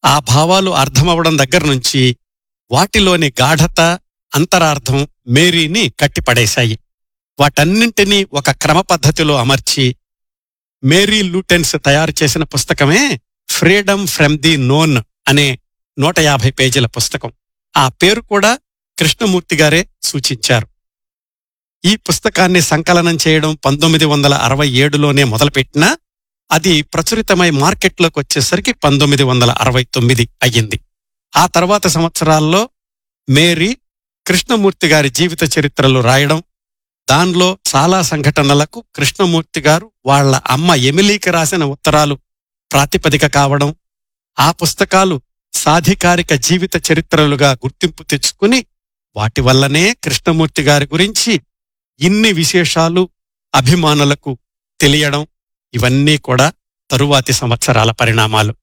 ఆ భావాలు అర్థమవడం దగ్గర నుంచి వాటిలోని గాఢత అంతరార్థం మేరీని కట్టిపడేశాయి వాటన్నింటినీ ఒక క్రమ పద్ధతిలో అమర్చి మేరీ లూటెన్స్ తయారు చేసిన పుస్తకమే ఫ్రీడమ్ ఫ్రమ్ ది నోన్ అనే నూట యాభై పేజీల పుస్తకం ఆ పేరు కూడా కృష్ణమూర్తి గారే సూచించారు ఈ పుస్తకాన్ని సంకలనం చేయడం పంతొమ్మిది వందల అరవై ఏడులోనే మొదలుపెట్టినా అది ప్రచురితమై మార్కెట్లోకి వచ్చేసరికి పంతొమ్మిది వందల అరవై తొమ్మిది అయ్యింది ఆ తర్వాత సంవత్సరాల్లో మేరీ కృష్ణమూర్తి గారి జీవిత చరిత్రలు రాయడం దానిలో చాలా సంఘటనలకు కృష్ణమూర్తి గారు వాళ్ళ అమ్మ ఎమిలీకి రాసిన ఉత్తరాలు ప్రాతిపదిక కావడం ఆ పుస్తకాలు సాధికారిక జీవిత చరిత్రలుగా గుర్తింపు తెచ్చుకుని వాటి వల్లనే కృష్ణమూర్తి గారి గురించి ఇన్ని విశేషాలు అభిమానులకు తెలియడం ఇవన్నీ కూడా తరువాతి సంవత్సరాల పరిణామాలు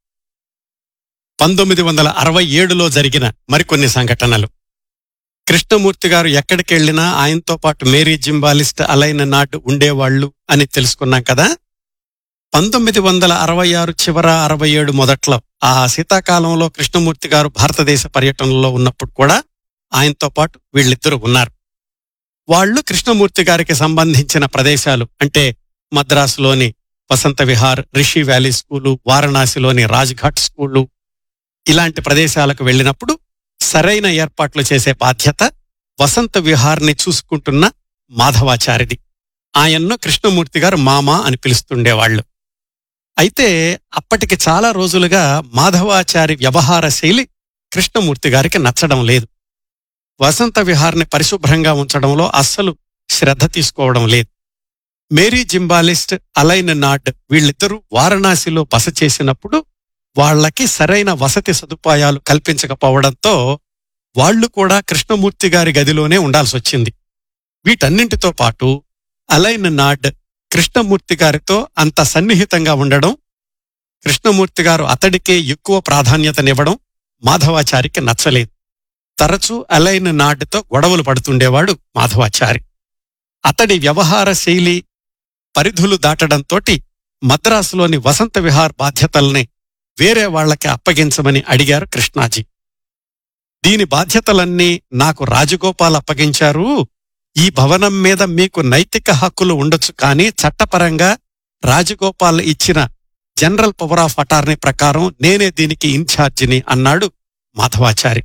పంతొమ్మిది వందల అరవై ఏడులో జరిగిన మరికొన్ని సంఘటనలు కృష్ణమూర్తి గారు ఎక్కడికెళ్లినా ఆయనతో పాటు మేరీ జింబాలిస్ట్ అలైన నాటు ఉండేవాళ్లు అని తెలుసుకున్నాం కదా పంతొమ్మిది వందల అరవై ఆరు చివర అరవై ఏడు మొదట్లో ఆ శీతాకాలంలో కృష్ణమూర్తి గారు భారతదేశ పర్యటనలో ఉన్నప్పుడు కూడా ఆయనతో పాటు వీళ్ళిద్దరూ ఉన్నారు వాళ్ళు కృష్ణమూర్తి గారికి సంబంధించిన ప్రదేశాలు అంటే మద్రాసులోని వసంత విహార్ రిషి వ్యాలీ స్కూలు వారణాసిలోని రాజ్ఘాట్ స్కూలు ఇలాంటి ప్రదేశాలకు వెళ్ళినప్పుడు సరైన ఏర్పాట్లు చేసే బాధ్యత వసంత విహార్ని చూసుకుంటున్న మాధవాచారిది ఆయన్ను కృష్ణమూర్తి గారు మామ అని పిలుస్తుండేవాళ్లు అయితే అప్పటికి చాలా రోజులుగా మాధవాచారి వ్యవహార శైలి కృష్ణమూర్తి గారికి నచ్చడం లేదు వసంత విహార్ని పరిశుభ్రంగా ఉంచడంలో అస్సలు శ్రద్ధ తీసుకోవడం లేదు మేరీ జింబాలిస్ట్ అలైన్ నాట్ వీళ్ళిద్దరూ వారణాసిలో బస చేసినప్పుడు వాళ్ళకి సరైన వసతి సదుపాయాలు కల్పించకపోవడంతో వాళ్ళు కూడా కృష్ణమూర్తి గారి గదిలోనే ఉండాల్సి వచ్చింది వీటన్నింటితో పాటు అలైన్ నాడ్ కృష్ణమూర్తి గారితో అంత సన్నిహితంగా ఉండడం కృష్ణమూర్తి గారు అతడికే ఎక్కువ ప్రాధాన్యతనివ్వడం మాధవాచారికి నచ్చలేదు తరచూ అలైన్ నాడ్తో గొడవలు పడుతుండేవాడు మాధవాచారి అతడి వ్యవహార శైలి పరిధులు దాటడంతోటి మద్రాసులోని వసంత విహార్ బాధ్యతల్ని వేరే వాళ్లకి అప్పగించమని అడిగారు కృష్ణాజీ దీని బాధ్యతలన్నీ నాకు రాజగోపాల్ అప్పగించారు ఈ భవనం మీద మీకు నైతిక హక్కులు ఉండొచ్చు కానీ చట్టపరంగా రాజగోపాల్ ఇచ్చిన జనరల్ పవర్ ఆఫ్ అటార్నీ ప్రకారం నేనే దీనికి ఇన్ఛార్జిని అన్నాడు మాధవాచారి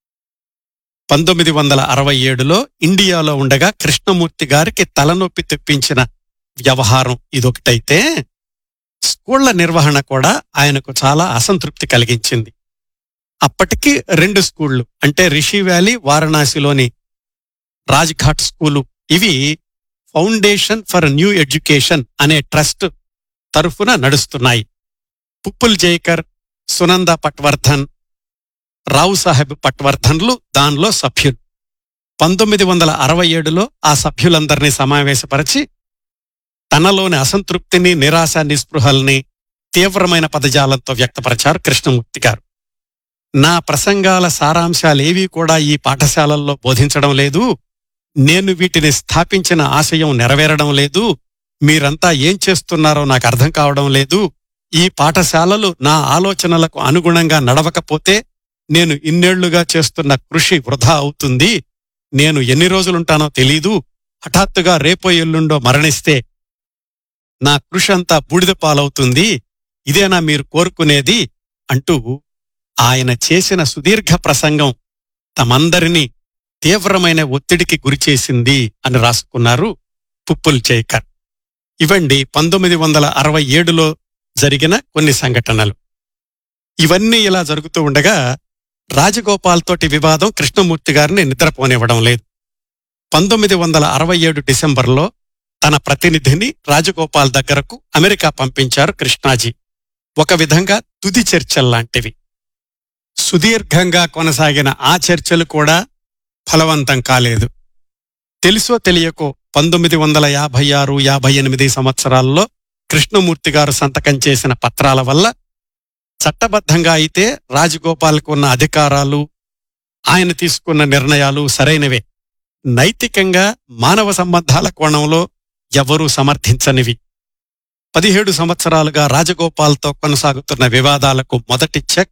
పంతొమ్మిది వందల అరవై ఏడులో ఇండియాలో ఉండగా కృష్ణమూర్తి గారికి తలనొప్పి తెప్పించిన వ్యవహారం ఇదొకటైతే స్కూళ్ల నిర్వహణ కూడా ఆయనకు చాలా అసంతృప్తి కలిగించింది అప్పటికి రెండు స్కూళ్లు అంటే రిషి వ్యాలీ వారణాసిలోని రాజ్ఘాట్ స్కూలు ఇవి ఫౌండేషన్ ఫర్ న్యూ ఎడ్యుకేషన్ అనే ట్రస్ట్ తరఫున నడుస్తున్నాయి పుప్పుల్ జైకర్ సునంద పట్వర్ధన్ రావు సాహెబ్ పట్వర్ధన్లు దానిలో సభ్యులు పంతొమ్మిది వందల అరవై ఏడులో ఆ సభ్యులందరినీ సమావేశపరిచి తనలోని అసంతృప్తిని నిరాశ నిస్పృహల్ని తీవ్రమైన పదజాలంతో వ్యక్తపరిచారు కృష్ణమూర్తి గారు నా ప్రసంగాల సారాంశాలేవీ కూడా ఈ పాఠశాలల్లో బోధించడం లేదు నేను వీటిని స్థాపించిన ఆశయం నెరవేరడం లేదు మీరంతా ఏం చేస్తున్నారో నాకు అర్థం కావడం లేదు ఈ పాఠశాలలు నా ఆలోచనలకు అనుగుణంగా నడవకపోతే నేను ఇన్నేళ్లుగా చేస్తున్న కృషి వృధా అవుతుంది నేను ఎన్ని రోజులుంటానో తెలీదు హఠాత్తుగా రేపో ఎల్లుండో మరణిస్తే నా కృషి అంతా బూడిద పాలవుతుంది ఇదేనా మీరు కోరుకునేది అంటూ ఆయన చేసిన సుదీర్ఘ ప్రసంగం తమందరినీ తీవ్రమైన ఒత్తిడికి గురిచేసింది అని రాసుకున్నారు పుప్పుల్ జైకర్ ఇవండి పంతొమ్మిది వందల అరవై ఏడులో జరిగిన కొన్ని సంఘటనలు ఇవన్నీ ఇలా జరుగుతూ ఉండగా రాజగోపాల్ తోటి వివాదం కృష్ణమూర్తి గారిని నిద్రపోనివ్వడం లేదు పంతొమ్మిది వందల అరవై ఏడు డిసెంబర్లో తన ప్రతినిధిని రాజగోపాల్ దగ్గరకు అమెరికా పంపించారు కృష్ణాజీ ఒక విధంగా తుది చర్చల్లాంటివి సుదీర్ఘంగా కొనసాగిన ఆ చర్చలు కూడా ఫలవంతం కాలేదు తెలుసో తెలియకో పంతొమ్మిది వందల యాభై ఆరు యాభై ఎనిమిది సంవత్సరాల్లో కృష్ణమూర్తి గారు సంతకం చేసిన పత్రాల వల్ల చట్టబద్ధంగా అయితే రాజగోపాల్కు ఉన్న అధికారాలు ఆయన తీసుకున్న నిర్ణయాలు సరైనవే నైతికంగా మానవ సంబంధాల కోణంలో ఎవరూ సమర్థించనివి పదిహేడు సంవత్సరాలుగా రాజగోపాల్తో కొనసాగుతున్న వివాదాలకు మొదటి చెక్